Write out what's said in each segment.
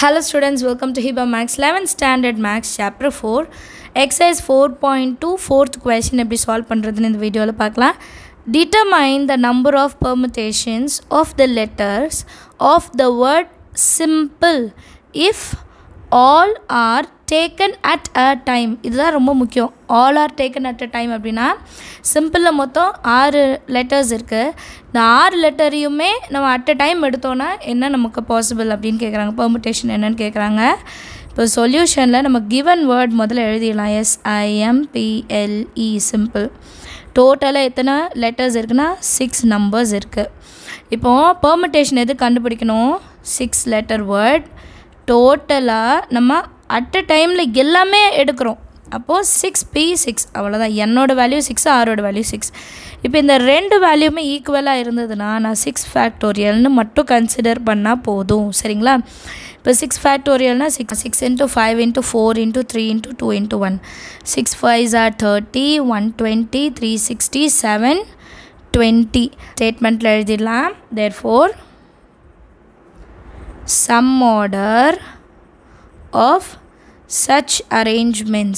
Hello students, welcome to Hiba Max 11th Standard Max Chapter 4 Exercise 4.2 fourth question எப்படி solve பண்ணுறதுன்னு இந்த வீடியோவில் பார்க்கலாம் Determine the number of permutations of the letters of the word simple if all are taken at a time இதுதான் ரொம்ப முக்கியம் all are taken at a time அப்படின்னா சிம்பிளில் மொத்தம் ஆறு லெட்டர்ஸ் இருக்குது இந்த ஆறு லெட்டரையுமே நம்ம அட் அ டைம் எடுத்தோன்னா என்ன நமக்கு பாசிபிள் அப்படின்னு கேட்குறாங்க பெர்முட்டேஷன் என்னன்னு கேட்குறாங்க இப்போ சொல்யூஷனில் நம்ம கிவன் வேர்ட் முதல்ல எழுதிடலாம் எஸ்ஐஎம்பிஎல்இ சிம்பிள் டோட்டலாக எத்தனை லெட்டர்ஸ் இருக்குன்னா சிக்ஸ் நம்பர்ஸ் இருக்குது இப்போது பெர்முட்டேஷன் எது கண்டுபிடிக்கணும் சிக்ஸ் லெட்டர் வேர்ட் டோட்டலாக நம்ம அட் அ டைமில் எல்லாமே எடுக்கிறோம் அப்போது சிக்ஸ் பி சிக்ஸ் அவ்வளோதான் என்னோட வேல்யூ சிக்ஸ் ஆரோட வேல்யூ சிக்ஸ் இப்போ இந்த ரெண்டு வேல்யூமே ஈக்குவலாக இருந்ததுன்னா நான் சிக்ஸ் ஃபேக்டோரியல்னு மட்டும் கன்சிடர் பண்ணால் போதும் சரிங்களா இப்போ சிக்ஸ் ஃபேக்டோரியல்னால் six six into five into four into three into two into one six fives are thirty one twenty three sixty seven twenty ஸ்டேட்மெண்ட்டில் எழுதிடலாம் therefore some order of such arrangements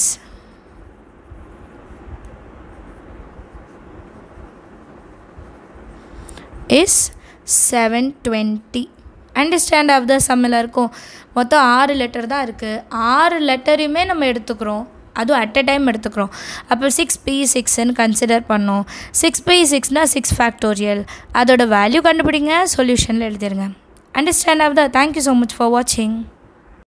is 720 understand of the சம்மில் இருக்கும் மொத்தம் ஆறு letter தான் இருக்குது ஆறு லெட்டரையுமே நம்ம எடுத்துக்கிறோம் அதுவும் அட் அ டைம் எடுத்துக்கிறோம் அப்போ சிக்ஸ் பி சிக்ஸ்ன்னு கன்சிடர் பண்ணோம் சிக்ஸ் பி சிக்ஸ்னால் சிக்ஸ் ஃபேக்டோரியல் அதோட வேல்யூ கண்டுபிடிங்க சொல்யூஷனில் எழுதிருங்க understand of that thank you so much for watching